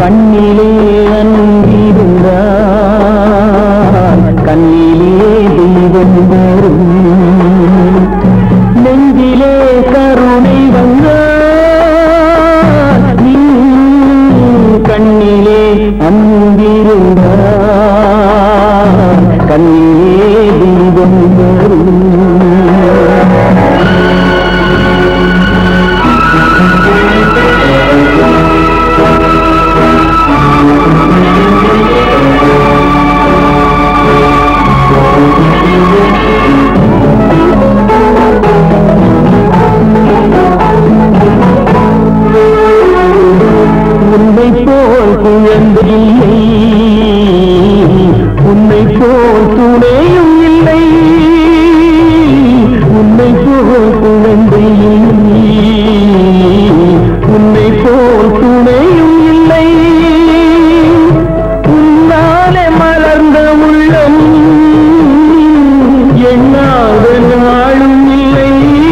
கண்ணிலே அன்பிருந்தால் கண்ணிலே தெய்வம் வரும் நெஞ்சிலே கருணை வந்தால் நீ கண்ணிலே அன்பிருந்தால் கண்ணிலே தெய்வம் வரும் உன்னை போல் குழந்தையில்லை உன்னை போல் துணையும் இல்லை உன்னை போல் குழந்தையில்லை உன்னை போல் துணையும் இல்லை உன்னாலே மலர்ந்த உள்ளம் எண்ணாத நாளும் இல்லை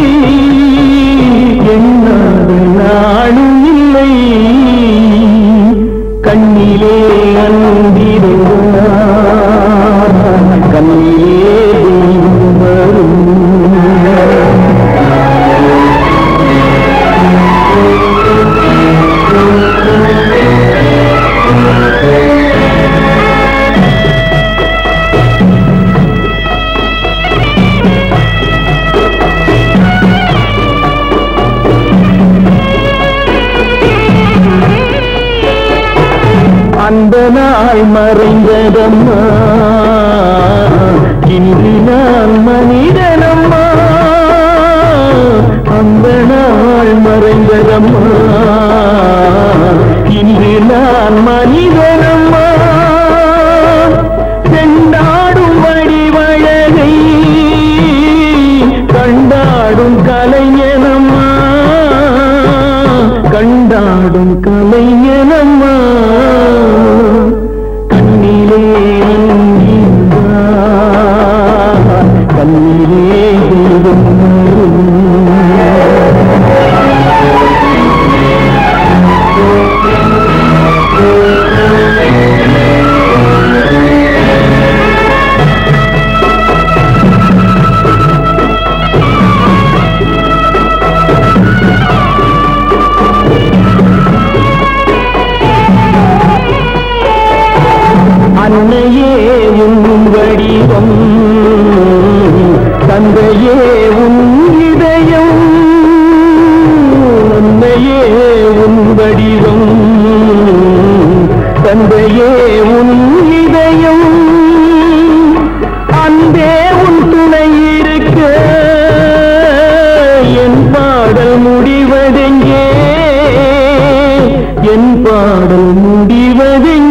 எண்ணாத நாளும் இல்லை கண்ணிலே அன்பிருந்தார் கண்ணிலே தெய்வம் வரும் அந்த நாள் மறைந்ததம்மா இன்று நான் மனிதனம்மா அந்த நாள் மறைந்ததம்மா இன்று நான் மனிதனம்மா செண்டாடும் வடிவழகை கண்டாடும் கலைஞனம்மா கண்டாடும் கலைஞனம்மா கண்ணிலே அன்பிருந்தார், கண்ணிலே தெய்வம் வரும். அன்னையே உன் வடிவம் தந்தையே உன் இதயம் அன்னையே உன் வடிவம் தந்தையே உன் இதயம் அன்பே உன் துணை இருக்க என் பாடல் முடிவதெங்கே என் பாடல் முடிவதெங்கே